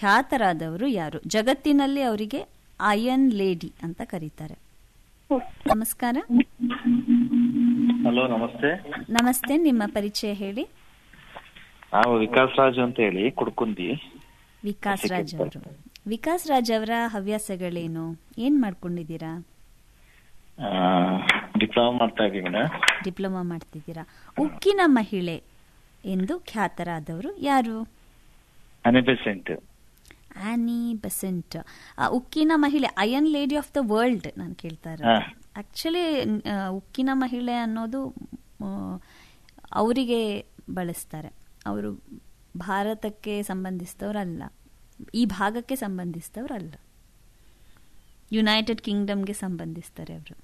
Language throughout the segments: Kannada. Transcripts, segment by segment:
ಖ್ಯಾತರಾದವರು ಯಾರು ಜಗತ್ತಿನಲ್ಲಿ ಅವರಿಗೆ ಅಯನ್ ಲೇಡಿ ಅಂತ ಕರೀತಾರೆ ನಮಸ್ಕಾರ ಹಲೋ ನಮಸ್ತೆ ನಮಸ್ತೆ ನಿಮ್ಮ ಪರಿಚಯ ಹೇಳಿ ನಾವು ವಿಕಾಸ್ ರಾಜ್ ಅಂತ ಹೇಳಿ ಕುಡ್ಕುಂದಿ ವಿಕಾಸ್ ರಾಜ್ ಅವರು ವಿಕಾಸ್ ರಾಜ್ ಅವರ ಹವ್ಯಾಸಗಳೇನು ಏನ್ ಮಾಡ್ಕೊಂಡಿದ್ದೀರಾ ಡಿಪ್ಲೊಮಾ ಮಾಡ್ತಾ ಇದ್ದೀವಿ ಮೇಡಮ್ ಡಿಪ್ಲೊಮಾ ಮಾಡ್ತಿದ್ದೀರಾ ಉಕ್ಕಿನ ಮಹಿಳೆ ಎಂದು ಖ್ಯಾತರಾದವರು ಯಾರು ಅನಿಬೆಸೆಂಟ್ ಆನಿ ಬೆಸೆಂಟ್ ಆ, ಉಕ್ಕಿನ ಮಹಿಳೆ iron lady of the world ನಾನು ಕೇಳ್ತಾ ಹಾ. ಇರೋದು ಆಕ್ಚುಲಿ ಉಕ್ಕಿನ ಮಹಿಳೆ ಅನ್ನೋದು ಆ, ಅವರಿಗೆ ಬಳಸ್ತಾರೆ ಅವರು ಭಾರತಕ್ಕೆ ಸಂಬಂಧಿಸಿದವರಲ್ಲ ಈ ಭಾಗಕ್ಕೆ ಸಂಬಂಧಿಸಿದವರಲ್ಲ ಯುನೈಟೆಡ್ ಕಿಂಗ್ಡಮ್ಗೆ ಸಂಬಂಧಿಸ್ತಾರೆ ಅವರು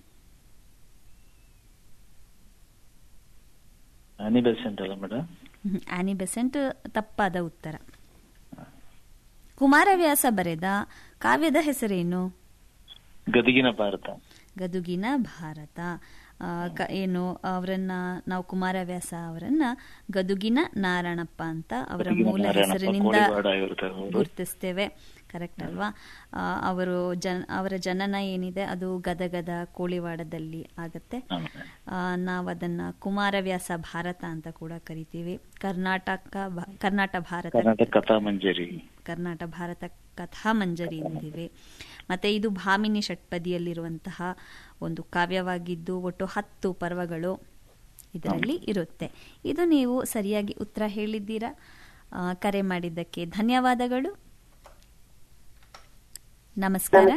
ಅನಿಬೆಸೆಂಟ್ ಅಲ್ಲ ಮೇಡಮ್ ಆನಿ ಬೆಸೆಂಟ್ ತಪ್ಪಾದ ಉತ್ತರ ಕುಮಾರವ್ಯಾಸ ಬರೆದ ಕಾವ್ಯದ ಹೆಸರೇನು ಗದಗಿನ ಭಾರತ ಗದುಗಿನ ಭಾರತ ಆ, ಕ- ಏನು ಅವರನ್ನ ನಾವು ಕುಮಾರವ್ಯಾಸ ಅವರನ್ನ ಗದುಗಿನ ನಾರಾಯಣಪ್ಪ ಅಂತ ಅವರ ಗದಗಿನ ಮೂಲ ನಾರಾಯಣಪ್ಪ, ಹೆಸರಿನಿಂದ ಕೋಳಿವಾಡ ಇವ್ರದ್ದು ಹೌದು. ಗುರುತಿಸ್ತೇವೆ ಕರೆಕ್ಟ್ ಅಲ್ವಾ ಆ, ಅವರು ಜನ ಅವರ ಜನನ ಏನಿದೆ ಅದು ಗದಗದ ಕೋಳಿವಾಡದಲ್ಲಿ ಆಗತ್ತೆ ಹಾ, madam. ಆ, ನಾವು ಅದನ್ನ ಕುಮಾರವ್ಯಾಸ ಭಾರತ ಅಂತ ಕೂಡ ಕರಿತೀವಿ ಕರ್ನಾಟಕ ಭಾ- ಕರ್ನಾಟ ಭಾರತ ಕರ್ನಾಟಕ ಕಥಾ ಮಂಜರಿ ಕರ್ನಾಟ ಭಾರತ ಕಥಾ ಮಂಜರಿ ಎಂದಿವೆ ಮತ್ತೆ ಇದು ಭಾಮಿನಿ ಷಟ್ಪದಿಯಲ್ಲಿರುವಂತಹ ಒಂದು ಕಾವ್ಯವಾಗಿದ್ದು ಒಟ್ಟು ಹತ್ತು ಪರ್ವಗಳು ಇದರಲ್ಲಿ ಇರುತ್ತೆ ಇದು ನೀವು ಸರಿಯಾಗಿ ಉತ್ತರ ಹೇಳಿದ್ದೀರಾ ಆ, ಕರೆ ಮಾಡಿದ್ದಕ್ಕೆ ಧನ್ಯವಾದಗಳು ನಮಸ್ಕಾರ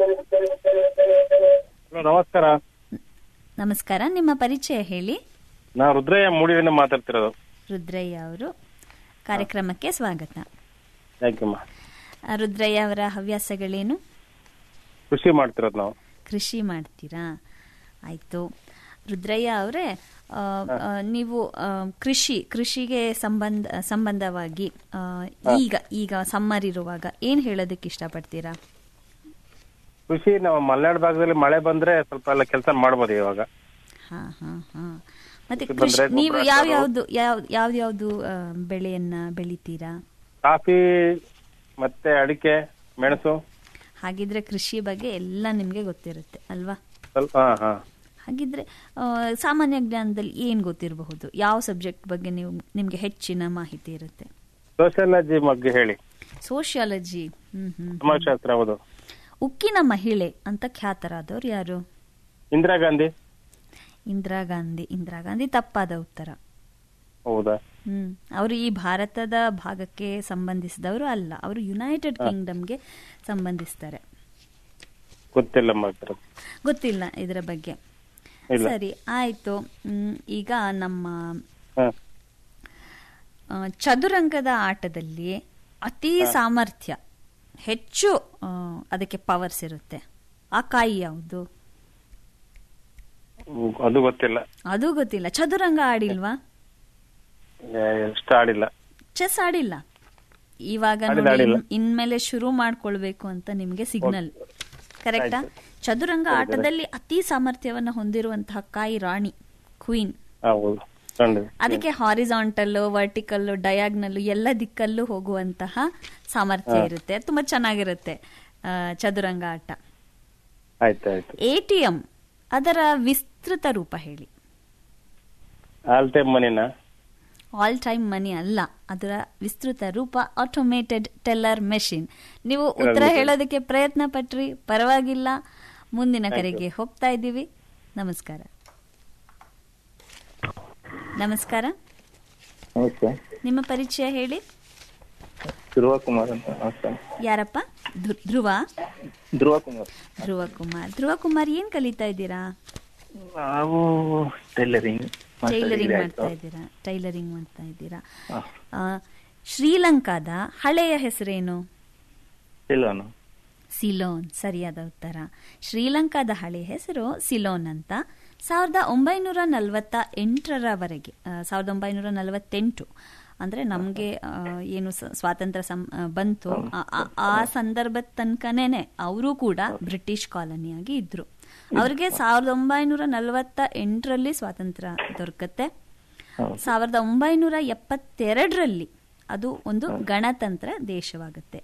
ಹಲೋ ನಮಸ್ಕಾರ ನಮಸ್ಕಾರ ನಿಮ್ಮ ಪರಿಚಯ ಹೇಳಿ ನಾ ರುದ್ರಯ್ಯ ಮೂಡಿಯಿಂದ ಮಾತಾಡ್ತಿರೋದು ರುದ್ರಯ್ಯ ಅವರು ಕಾರ್ಯಕ್ರಮಕ್ಕೆ ಸ್ವಾಗತ ಥ್ಯಾಂಕ್ ಯು ಆ, ರುದ್ರಯ್ಯ ಅವರ ಹವ್ಯಾಸಗಳೇನು ಕೃಷಿ ಮಾಡ್ತಿರೋದು ನಾವು ಕೃಷಿ ಮಾಡ್ತೀರಾ ಆಯ್ತು ರುದ್ರಯ್ಯ ಅವರೇ ಆ, ಆ, ನೀವು ಆ, ಕೃಷಿ ಕೃಷಿಗೆ ಸಂಬಂಧ ಸಂಬಂಧವಾಗಿ ಆ, ಈಗ ಈಗ ಸಮ್ಮರ್ ಇರುವಾಗ ಏನ್ ಹೇಳೋದಕ್ಕೆ ಇಷ್ಟಪಡ್ತೀರಾ ಕೃಷಿ ನಾವು ಮಲೆನಾಡು ಭಾಗದಲ್ಲಿ ಮಳೆ ಬಂದ್ರೆ ಸ್ವಲ್ಪ ಎಲ್ಲ ಕೆಲಸ ಮಾಡ್ಬೋದು ಇವಾಗ ಹಾ ಹಾ ಹಾ ಮತ್ತೆ ಇದು ಕೃಷಿ ಬಂದ್ರೆ ನೀವು ಗೊಬ್ಬರ ಯಾವ ಹಾಕೋದು. ಯಾವ್ದು ಯಾವ ಯಾವ್ದು ಬೆಳೆಯನ್ನ ಬೆಳಿತೀರಾ ಕಾಫಿ ಮತ್ತೆ ಅಡಿಕೆ ಮೆಣಸು ಹಾಗಿದ್ರೆ ಕೃಷಿ ಬಗ್ಗೆ ಎಲ್ಲ ನಿಮ್ಗೆ ಗೊತ್ತಿರುತ್ತೆ ಅಲ್ವಾ ಸ್ವಲ್ಪ ಹಾ ಹಾ ಹಾಗಿದ್ರೆ ಆ, ಸಾಮಾನ್ಯ ಜ್ಞಾನದಲ್ಲಿ ಏನ್ ಗೊತ್ತಿರಬಹುದು ಯಾವ ಸಬ್ಜೆಕ್ಟ್ ಬಗ್ಗೆ ನೀವು ನಿಮ್ಗೆ ಹೆಚ್ಚಿನ ಮಾಹಿತಿ ಇರುತ್ತೆ ಸೋಷಿಯಾಲಜಿ ಬಗ್ಗೆ ಹೇಳಿ ಸೋಷಿಯಾಲಜಿ ಹ್ಮ್ ಹ್ಮ್ ಸಮಾಜಶಾಸ್ತ್ರ ಹೌದು ಉಕ್ಕಿನ ಮಹಿಳೆ ಅಂತ ಖ್ಯಾತರಾದವ್ರು ಯಾರು ಇಂದಿರಾ ಗಾಂಧಿ ಇಂದಿರಾ ಗಾಂಧಿ ಇಂದಿರಾ ಗಾಂಧಿ ತಪ್ಪಾದ ಉತ್ತರ ಹೌದಾ ಹ್ಮ್ ಅವರು ಈ ಭಾರತದ ಭಾಗಕ್ಕೆ ಸಂಬಂಧಿಸಿದವರು ಅಲ್ಲ ಅವರು ಯುನೈಟೆಡ್ ಕಿಂಗ್ಡಮ್ಗೆ ಸಂಬಂಧಿಸ್ತಾರೆ ಗೊತ್ತಿಲ್ಲ ಮಾತ್ರ ಗೊತ್ತಿಲ್ಲ ಇದರ ಬಗ್ಗೆ ಇಲ್ಲ. ಸರಿ ಆಯ್ತು ಹ್ಮ್, ಈಗ ನಮ್ಮ ಹಾ ಆ, ಚದುರಂಗದ ಆಟದಲ್ಲಿ ಅತಿ ಸಾಮರ್ಥ್ಯ ಹೆಚ್ಚು ಆ, ಅದಕ್ಕೆ ಪವರ್ಸ್ ಇರುತ್ತೆ ಆ ಕಾಯಿ ಯಾವುದು ಹ್ಮ್, ಅದು ಗೊತ್ತಿಲ್ಲ ಅದು ಗೊತ್ತಿಲ್ಲ ಚದುರಂಗ ಆಡಿಲ್ವಾ ಎಷ್ಟು ಆಡಿಲ್ಲ ಚೆಸ್ ಆಡಿಲ್ಲ ಇವಾಗ ಆಡಿಲ್ಲ, ನೋಡಿ ಆಡಿಲ್ಲ. ಇನ್- ಇನ್ಮೇಲೆ ಶುರು ಮಾಡ್ಕೊಳ್ಬೇಕು ಅಂತ ನಿಮ್ಗೆ ಸಿಗ್ನಲ್ ಕರೆಕ್ಟಾ ಚದುರಂಗ ಆಟದಲ್ಲಿ ಅತಿ ಸಾಮರ್ಥ್ಯವನ್ನ ಹೊಂದಿರುವಂತಹ ಕಾಯಿ ರಾಣಿ ಕ್ವೀನ್ ಹೌದು ಕಂಡಿದೆ. ಅದಕ್ಕೆ ಹಾರಿಸಾಂಟಲ್ ವರ್ಟಿಕಲ್ ಡಯಾಗ್ನಲ್ ಎಲ್ಲ ದಿಕ್ಕಲ್ಲೂ ಹೋಗುವಂತಹ ಸಾಮರ್ಥ್ಯ ಇರುತ್ತೆ ತುಂಬಾ ಚೆನ್ನಾಗಿರುತ್ತೆ ಆ, ಚದುರಂಗ ಆಟ ಆಯ್ತಾಯ್ತು ಎಟಿಎಂ ಅದರ ವಿಸ್ತೃತ ರೂಪ ಹೇಳಿ ಆಲ್ ಟೈಮ್ ಮನಿನ ಆಲ್ ಟೈಮ್ ಮನಿ ಅಲ್ಲ ಅದರ ವಿಸ್ತೃತ ರೂಪ ಆಟೋಮೇಟೆಡ್ ಟೆಲ್ಲರ್ ಮೆಷಿನ್ ನೀವು ಉತ್ತರ ಹೇಳೋದಕ್ಕೆ ಪ್ರಯತ್ನ ಪಟ್ರಿ ಪರವಾಗಿಲ್ಲ ಮುಂದಿನ ಕರೆಗೆ ಹೋಗ್ತಾ ಇದ್ದೀವಿ ನಮಸ್ಕಾರ ನಮಸ್ಕಾರ ನಮಸ್ತೆ ನಿಮ್ಮ ಪರಿಚಯ ಹೇಳಿ ಧ್ರುವ ಕುಮಾರ್ ಅಂತ ನಮಸ್ತೆ ಯಾರಪ್ಪ ಧೃ- ಧ್ರುವ ಧ್ರುವ ಕುಮಾರ್ ಧ್ರುವ ಕುಮಾರ್ ಧ್ರುವ ಕುಮಾರ್ ಏನ್ ಕಲಿತಾ ಇದ್ದೀರಾ ನಾವು ಟೈಲರಿಂಗ್ ಟೈಲರಿಂಗ್ ಮಾಡ್ತಾ ಇದ್ದೀರಾ ಟೈಲರಿಂಗ್ ಮಾಡ್ತಾ ಇದ್ದೀರಾ ಆ, ಶ್ರೀಲಂಕಾದ ಹಳೆಯ ಹೆಸರೇನು ಇಲ್ಲವನು ಸಿಲೋನ್ ಸರಿಯಾದ ಉತ್ತರ ಶ್ರೀಲಂಕಾದ ಹಳೆ ಹೆಸರು ಸಿಲೋನ್ ಅಂತ ಸಾವಿರದ ಒಂಬೈನೂರ ನಲವತ್ತ ಎಂಟರವರೆಗೆ ಆ, ಸಾವಿರದ ಒಂಬೈನೂರ ನಲವತ್ತೆಂಟು ಅಂದ್ರೆ ನಮಗೆ ಏನು ಸ- ಸ್ವಾತಂತ್ರ್ಯ ಸಂ- ಆ, ಬಂತು ಆ- ಆ- ಆ ಸಂದರ್ಭದ ತನಕನೇ ಅವರು ಕೂಡ ಬ್ರಿಟಿಷ್ ಕಾಲನಿಯಾಗಿ ಇದ್ರು ಅವ್ರಿಗೆ ಸಾವಿರದ ಒಂಬೈನೂರ ನಲವತ್ತ ಎಂಟರಲ್ಲಿ ಸ್ವಾತಂತ್ರ್ಯ ದೊರಕತ್ತೆ ಸಾವಿರದ ಒಂಬೈನೂರ ಎಪ್ಪತ್ತೆರಡರಲ್ಲಿ ಅದು ಒಂದು ಗಣತಂತ್ರ ದೇಶವಾಗುತ್ತೆ